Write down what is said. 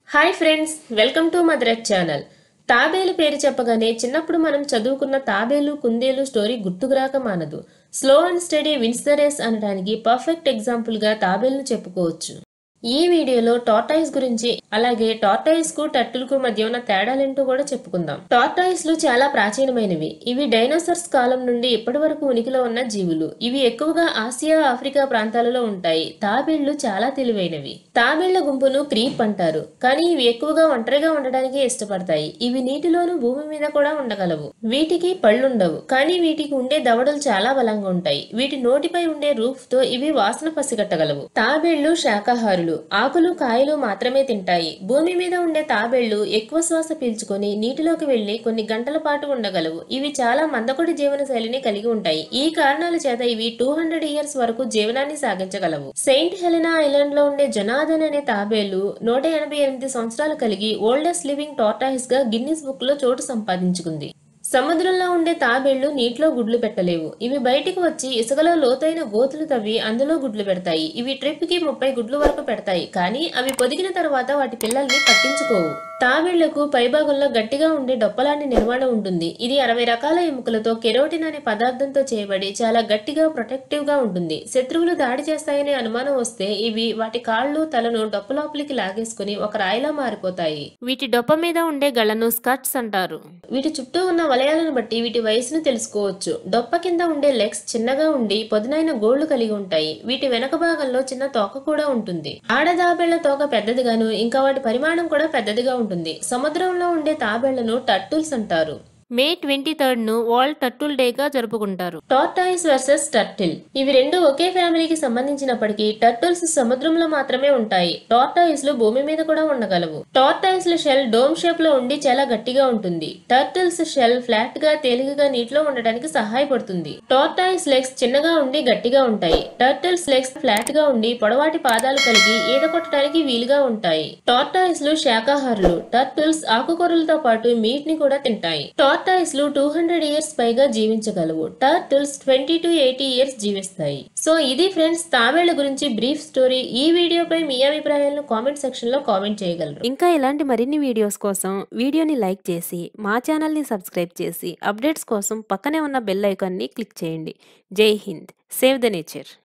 hi friends welcome to మదరత్ channel తాబేలు పేరు చెప్పగానే చిన్నప్పుడు మనం చదువుకున్న తాబేలు కుందేలు స్టోరీ గుర్తుకురాక మానదు slow and steady wins the race అనడానికి పర్ఫెక్ట్ ఎగ్జాంపుల్గా తాబేలును చెప్పుకోవచ్చు ఈ వీడియోలో టార్టాయిస్ గురించి అలాగే టార్టాయిస్ కు టర్టిల్ కు మధ్య ఉన్న తేడాలేంటో కూడా చెప్పుకుందాం టార్టాయిస్ లు చాలా ప్రాచీనమైనవి ఇవి డైనోసార్స్ కాలం నుండి ఇప్పటి వరకు ఉనికిలో ఉన్న జీవులు ఇవి ఎక్కువగా ఆసియా ఆఫ్రికా ప్రాంతాలలో ఉంటాయి తాబేళ్లు చాలా తెలివైనవి తాబేళ్ల గుంపును క్రీప్ అంటారు కానీ ఇవి ఎక్కువగా ఒంటరిగా ఉండడానికి ఇష్టపడతాయి ఇవి నీటిలోను భూమి మీద కూడా ఉండగలవు వీటికి పళ్ళుండవు కానీ వీటికి ఉండే దవడలు చాలా బలంగా ఉంటాయి వీటి నోటిపై ఉండే రూఫ్ తో ఇవి వాసన పసిగట్టగలవు తాబేళ్లు శాకాహారులు ఆకులు కాయలు మాత్రమే తింటాయి భూమి మీద ఉండే తాబేళ్లు ఎక్కువ శ్వాస పీల్చుకొని నీటిలోకి వెళ్లి కొన్ని గంటల పాటు ఉండగలవు ఇవి చాలా మందకొడి జీవన శైలిని కలిగి ఉంటాయి ఈ కారణాల చేత ఇవి టూ హండ్రెడ్ ఇయర్స్ వరకు జీవనాన్ని సాగించగలవు సెయింట్ హెలెనా ఐలాండ్ లో ఉండే జనాదన్ అనే తాబేలు నూట ఎనభై ఎనిమిది సంవత్సరాలు కలిగి ఓల్డెస్ట్ లివింగ్ టార్టాయిస్ గా గిన్నిస్ బుక్ లో చోటు సంపాదించుకుంది సముద్రంలో ఉండే తాబేళ్లు నీటిలో గుడ్లు పెట్టలేవు ఇవి బయటికి వచ్చి ఇసుకలో లోతైన గోతులు తవ్వి అందులో గుడ్లు పెడతాయి ఇవి ట్రిప్ కి ముప్పై గుడ్లు వరకు పెడతాయి కానీ అవి పొదిగిన తర్వాత వాటి పిల్లల్ని పట్టించుకోవు తాబేళ్లకు పైభాగంలో గట్టిగా ఉండే డొప్పలాంటి నిర్మాణం ఉంటుంది ఇది అరవై రకాల ఎముకలతో కెరోటిన్ అనే పదార్థంతో చేయబడి చాలా గట్టిగా ప్రొటెక్టివ్ గా ఉంటుంది శత్రువులు దాడి చేస్తాయనే అనుమానం వస్తే ఇవి వాటి కాళ్ళు తలను డొప్ప లోపలికి లాగేసుకుని ఒక రాయిలా మారిపోతాయి వీటి డొప్ప మీద ఉండే గళ్లను స్కర్ట్స్ అంటారు వీటి చుట్టూ ఉన్న వలయాలను బట్టి వీటి వయసును తెలుసుకోవచ్చు డొప్ప కింద ఉండే లెగ్స్ చిన్నగా ఉండి పొదునైన గోళ్లు కలిగి ఉంటాయి వీటి వెనక భాగంలో చిన్న తోక కూడా ఉంటుంది ఆడదాబేళ్ల తోక పెద్దదిగాను ఇంకా వాటి పరిమాణం కూడా పెద్దదిగా ఉంటుంది సముద్రంలో ఉండే తాబేళ్లను టర్టుల్స్ అంటారు మే ట్వంటీ థర్డ్ ను వరల్డ్ టర్టుల్ డే గా జరుపుకుంటారు టార్టాయిస్ వర్సెస్ టర్టిల్ ఇవి రెండు ఒకే ఫ్యామిలీకి సంబంధించినప్పటికీ టర్టిల్స్ సముద్రంలో మాత్రమే ఉంటాయి టార్టాయిస్ లు భూమి మీద కూడా ఉండగలవు టార్టాయిస్ ల షెల్ డోమ్ షేప్ లో ఉండి చాలా గట్టిగా ఉంటుంది టర్టిల్స్ షెల్ ఫ్లాట్ గా తేలికగా నీటిలో ఉండడానికి సహాయపడుతుంది టార్టాయిస్ లెగ్స్ చిన్నగా ఉండి గట్టిగా ఉంటాయి టర్టిల్స్ లెగ్స్ ఫ్లాట్ గా ఉండి పొడవాటి పాదాలు కలిగి ఈత కొట్టడానికి వీలుగా ఉంటాయి టార్టాయిస్ లు శాకాహారులు టర్టిల్స్ ఆకుకూరలతో పాటు మీట్ ని కూడా తింటాయి టార్టాయిస్ లు టూ హండ్రెడ్ ఇయర్స్ పైగా జీవించగలవు turtles twenty to eighty years జీవిస్తాయి సో ఇది ఫ్రెండ్స్ తాబేళ్ల గురించి బ్రీఫ్ స్టోరీ ఈ వీడియోపై మీ అభిప్రాయాలను కామెంట్ సెక్షన్ లో కామెంట్ చేయగలరు ఇంకా ఇలాంటి మరిన్ని వీడియోస్ కోసం వీడియోని లైక్ చేసి మా ఛానల్ని సబ్స్క్రైబ్ చేసి అప్డేట్స్ కోసం పక్కనే ఉన్న బెల్ ఐకాన్ని క్లిక్ చేయండి జై హింద్ సేవ్ ద నేచర్